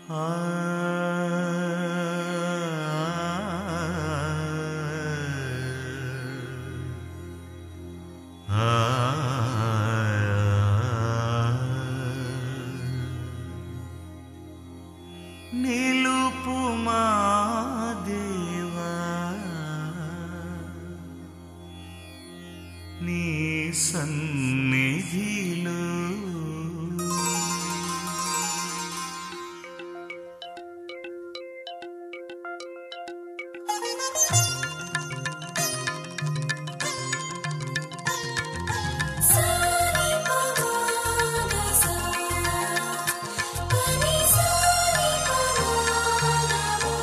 నిలుపుమా దేవా నీ సన్నిధిలో సాని పవన సా పని సాని పవన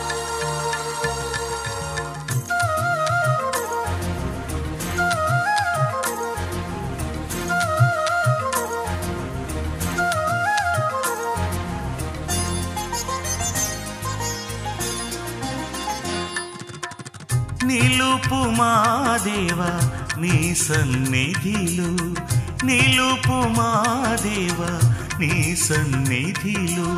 నిలుపుమా దేవా నీ సన్నిధిలో నిలుపుమా దేవా నీ సన్నిధిలో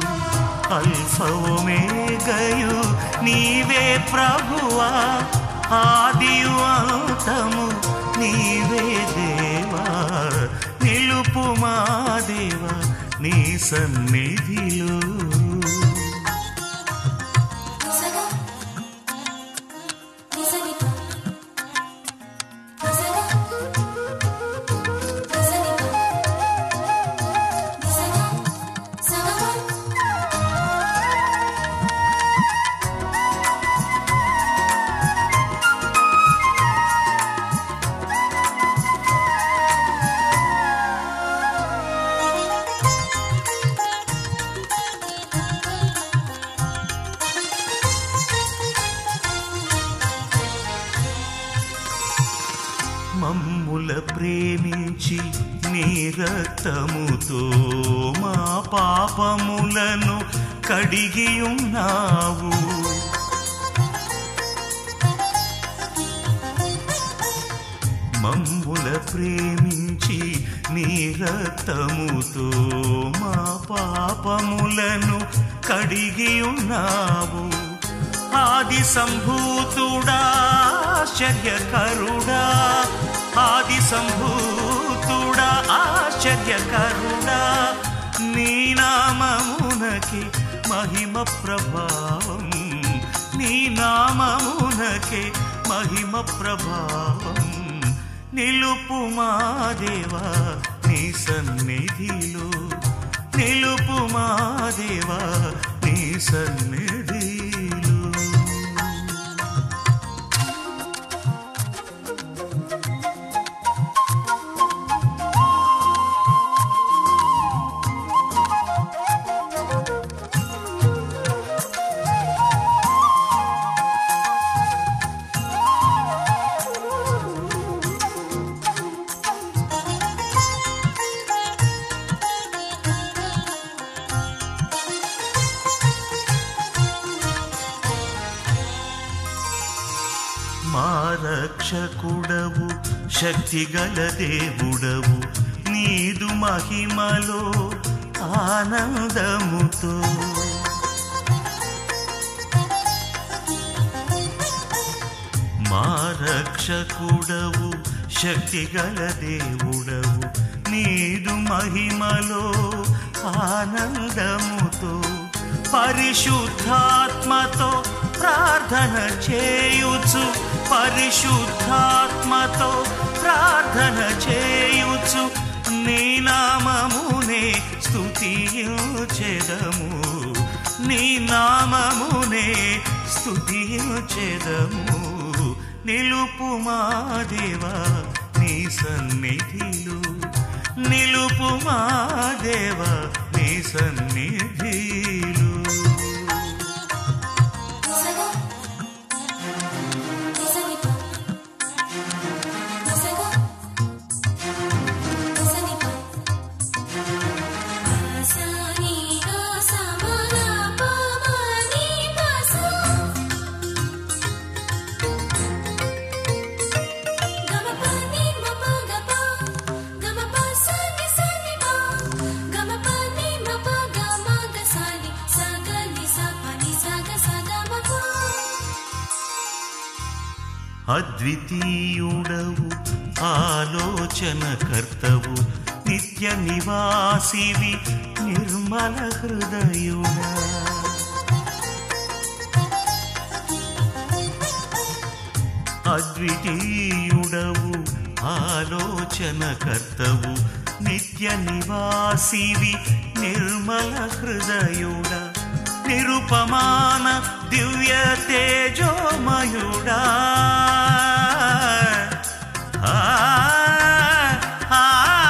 అల్ఫవమేగయు నీవే ప్రభువా ఆదియు అంతము నీవే దేవా నిలుపుమా దేవా నీ సన్నిధిలో నిసగా నిసని ప నిసగా నిసని ప నిసగా సగా మమ్ముల ప్రేమించి నీ రక్తముతో మా పాపములను కడిగి ఉన్నావు మమ్ముల ప్రేమించి నీ రక్తముతో మా పాపములను కడిగి ఉన్నావు ఆది సంభూతుడా ఆశ్చర్యకరుడా ఆది సంభూతుడా ఆశ్చర్యకరుడా నీ నామమునకి మహిమ ప్రభావం నీ నామమునకే మహిమ ప్రభావం నిలుపుమా దేవా నీ సన్నిధిలో నిలుపుమా దేవా నీ సన్నిధిలో మా రక్షకుడవు శక్తిగల దేవుడవు నీదు మహిమలో ఆనందముతో మా రక్షకుడవు శక్తిగల దేవుడవు నీదు మహిమలో ఆనందముతో పరిశుద్ధాత్మతో ప్రార్థన చేయుచు పరిశుద్ధాత్మతో ప్రార్థన చేయుచు నీ నామమునే స్తుతించెదము నీ నామమునే స్తుతించెదము నిలుపుమా దేవా నీ సన్నిధిలో నిలుపుమా దేవా నీ సన్నిధిలో నిసగా నిసని ప నిసగా నిసని ప సాని గా సమన పవని పసా గమ పని మప గప గమ పసని సని ప గమ పని మప గమ గసని స అద్వితీయుడవు ఆలోచనకర్తవు నిత్య నివాసివి నిర్మల హృదయుడా అద్వితీయుడవు ఆలోచనకర్తవు నిత్య నివాసివి నిర్మల హృదయుడ నిరుపమాన దివ్య తేజోమయుడా ఆ, ఆ,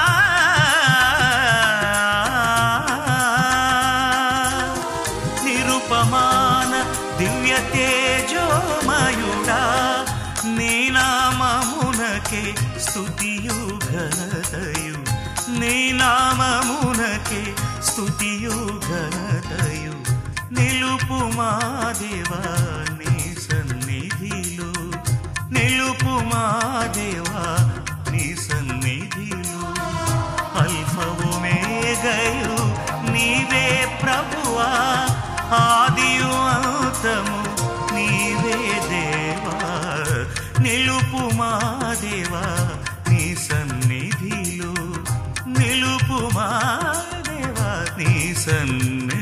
నిరుపమాన దివ్య తేజోమయుడా నీ నామమునకే స్తుతియు ఘనతయు నీ నామమునకే స్తుతియు ఘనతయు నిలుపు మా దేవా నీ సన్నిధిలో నిలుపు మా దేవా నీ సన్నిధిలో అల్ఫవు మేఘయు నీవే ప్రభువా ఆదియు అంతము నీవే దేవా నిలుపు మా దేవా నీ సన్నిధిలో నిలుపు మా దేవా నీ సన్నిధిలో